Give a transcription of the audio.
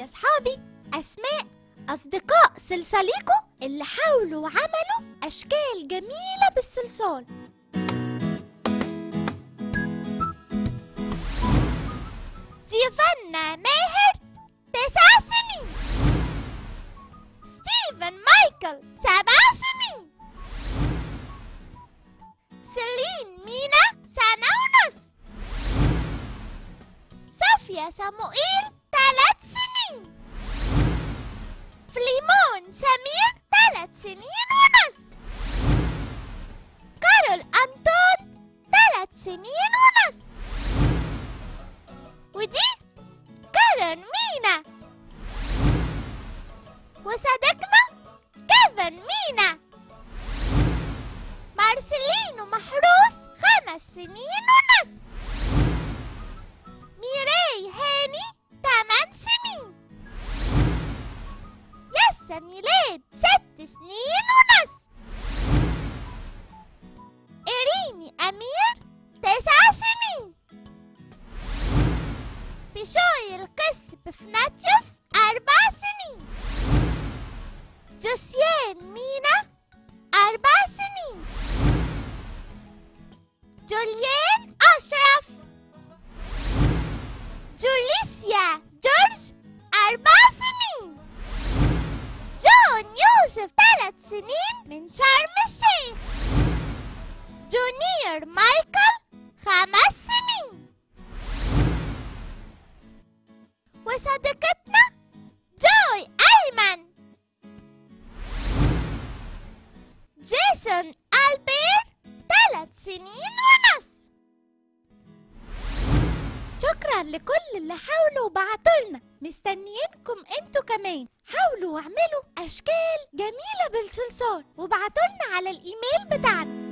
أصحابي أسماء أصدقاء سلسليكو اللي حاولوا وعملوا أشكال جميلة بالصلصال ضيفنا ماهر تسع سنين ستيفن مايكل سبع سنين سيلين مينا سنة ونص صفيا صموئيل ثلاث سنين فليمون سمير ثلاث سنين ونص كارول أنطون ثلاث سنين ونص ودي كارن مينا وصديقنا كيفن مينا مارسيلينو محروس خمس سنين ونص ميراي هاني تمن سنين يسا ميلاد ست سنين ونص إريني أمير تسع سنين بشوي القس بفناتيوس أربع سنين جوسيان مينا أربع سنين جوليان أشرف جوليسيا جورج أربع سنين جون يوسف ثلاث سنين من شرم الشيخ جونيور مايكل خمس سنين وصديقتنا جوي أيمن جيسون ألبير ثلاث سنين ونص شكرا لكل اللي حاولوا وبعتولنا مستنيينكم انتوا كمان حاولوا واعملوا اشكال جميلة بالصلصال وبعتولنا على الايميل بتاعنا